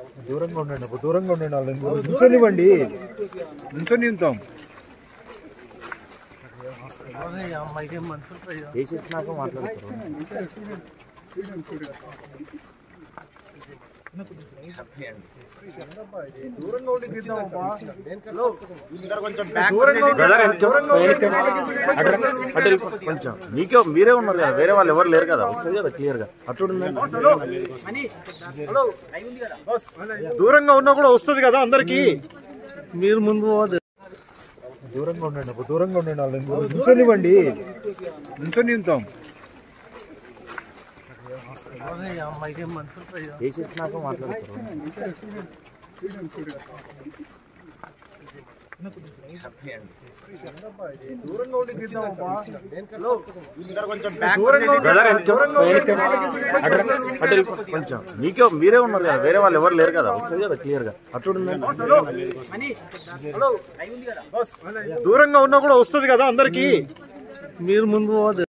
దూరంగా ఉండండి అబ్బా, దూరంగా ఉండండి వాళ్ళని నుంచొనివ్వండి నుంచొని ఉంటాం వేసేసినాక మాట్లాడతారు దూరంగా ఉండి తీద్దాం అబ్బా. బ్రదర్ కొంచెం మీకే మీరే ఉన్నారు కదా వేరే వాళ్ళు ఎవరు లేరు కదా వస్తుంది కదా క్లియర్ గా అటు దూరంగా ఉన్నా కూడా వస్తుంది కదా అందరికి మీరు ముందు పోదు దూరంగా ఉండండి అబ్బా, దూరంగా ఉండండి వాళ్ళని నుంచొనివ్వండి నుంచొని ఉంటాం వేసేసినాక మాట్లాడతారు దూరంగా ఉండి తీద్దాం అబ్బా. దూరంగా ఉండి- బ్రదర్ కొంచెం మీకే మీరే ఉన్నారు కదా వేరే వాళ్ళు ఎవరు లేరు కదా వస్తుంది కదా క్లియర్ గా అటు దూరంగా ఉన్నా కూడా వస్తుంది కదా అందరికి మీరు ముందు పోదు